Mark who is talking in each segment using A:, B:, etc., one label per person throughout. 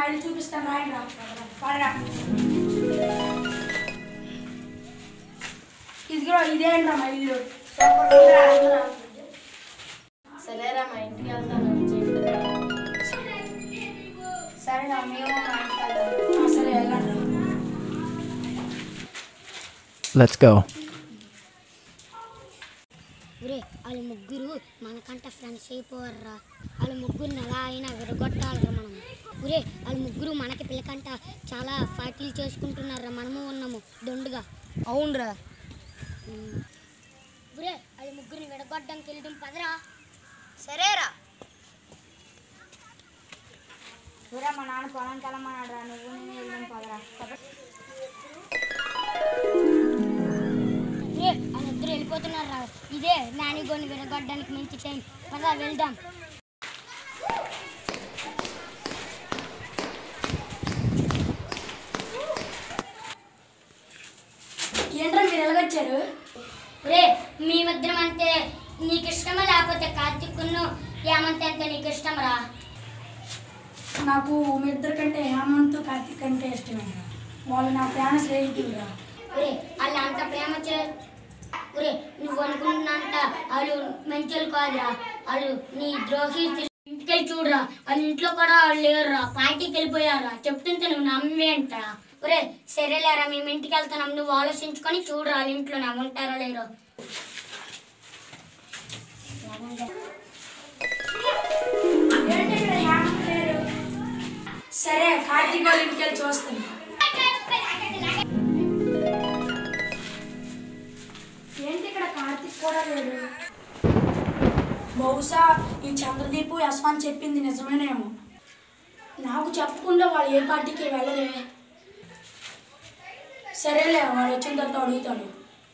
A: ఇల్లు చూపిస్తాను రాయండి రా పడరా ఇదిగో ఇదేంట్రా మా ఇల్లు
B: సరేరా మా ఇంటికి వెళ్తాను సరేనా మేము మా ఇంటికి వెళ్తాం
A: ఆ, సరే వెళ్ళండి
C: Let's go.
D: ఒరే వాళ్ళ ముగ్గురు మనకంట ఫ్రెండ్స్ అయిపోవర్రా వాళ్ళ ముగ్గురిని ఎలా అయినా విరగొట్టాలరా మనం ఒరే వాళ్ళ ముగ్గురు మనకి పిల్లకంట చాలా పార్టీలు చేసుకుంటున్నారా మనము ఉన్నాము దొండుగా
A: అవునరా
D: ఒరే వాళ్ళ ముగ్గురిని విడగొట్టడానికి వెళ్దాం పదరా
B: సరేరా
A: చూరా మా నాన్న పొలం కలమన్నాడు రా నువ్వు నేను వెళ్దాం పదరా
D: ఒరే వాళ్ళిద్దరు వెళ్ళిపోతున్నారా ఇదే నానిగోని విరగొట్టడానికి మంచి టైం పద వెళ్దాం
A: ఏంట్రా మీరు ఎలాగొచ్చారు
D: ఒరే మేమిద్దరం అంటే నీకు ఇష్టమా లేకపోతే కార్తిక్ను ఏమంత అంటే నీకు ఇష్టమరా
A: నాకు మీ ఇద్దరి కంటే హేమంత్ కార్తిక్ అంటే ఇష్టమే వాళ్ళు నా ప్రాణ స్నేహితులురా
D: ఒరే వాళ్ళు అంత ప్రేమ చే ఒరే నువ్వు అనుకుంటున్నంత వాళ్ళు మంచోళ్ళు కాదురా వాళ్ళు నీ ద్రోహి ఇంటికి వెళ్ళి చూడరా వాళ్ళ ఇంట్లో కూడా వాళ్ళు లేరురా పార్టీకి వెళ్ళిపోయారా చెప్తుంటే నువ్వు నమ్మేంటరా ఒరే సరేలేరా మేము ఇంటికి వెళ్తున్నాం నువ్వు ఆలోచించుకొని చూడరా వాళ్ళ ఇంట్లో నమ్ముంటారో లేరో
A: ఏంటి ఇక్కడ హేమంత్ లేరు సరే కార్తీక్ వాళ్ళ ఇంటికి వెళ్ళి చూస్తాను ఏంటి ఇక్కడ కార్తీక్ కూడా లేడు బహుశా ఈ చంద్రదీపు యశ్వాన్ చెప్పింది నిజమేనేమో నాకు చెప్పకుండా వాళ్ళు ఏ పార్టీకి వెళ్ళలే సరేలే వాడు వచ్చిన తర్వాత అడుగుతాడు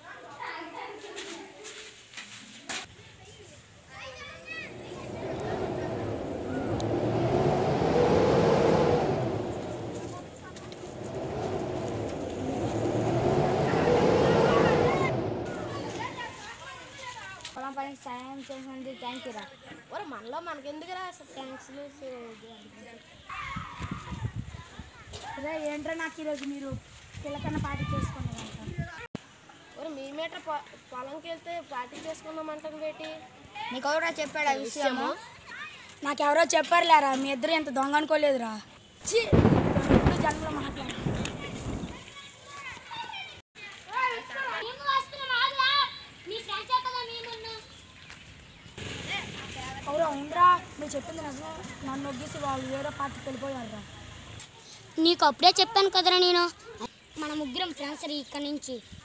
D: పొలం పనికి సాయం చేసినందుకు థ్యాంక్ యూ రా
B: ఒరే మనలో మనకెందుకురా థ్యాంక్స్
A: అదే ఏంట్రా నాకు ఈరోజు మీరు పిల్లకన్నా పార్టీ చేసుకున్నారంట
B: ఒరే మీ మీటర్ పొలంకి వెళ్తే పార్టీ చేసుకుందాం అంటాం బేటి
D: నీకు ఎవరా చెప్పాడు ఆ విషయము
A: నాకెవరో చెప్పారులేరా మీ ఇద్దరు ఎంత దొంగ అనుకోలేదురా ఛీ, ఎప్పుడు జన్మలో మాట్లాడు ఎవరో ఉండరా మీరు చెప్పింది నిజమే నన్ను ఒగ్గేసి వాళ్ళు వేరే పార్టీకి వెళ్ళిపోయారురా
D: నీకు అప్పుడే చెప్పాను కదరా నేను మన ముగ్గురం ఫ్రెండ్స్ ఇక్కడ నుంచి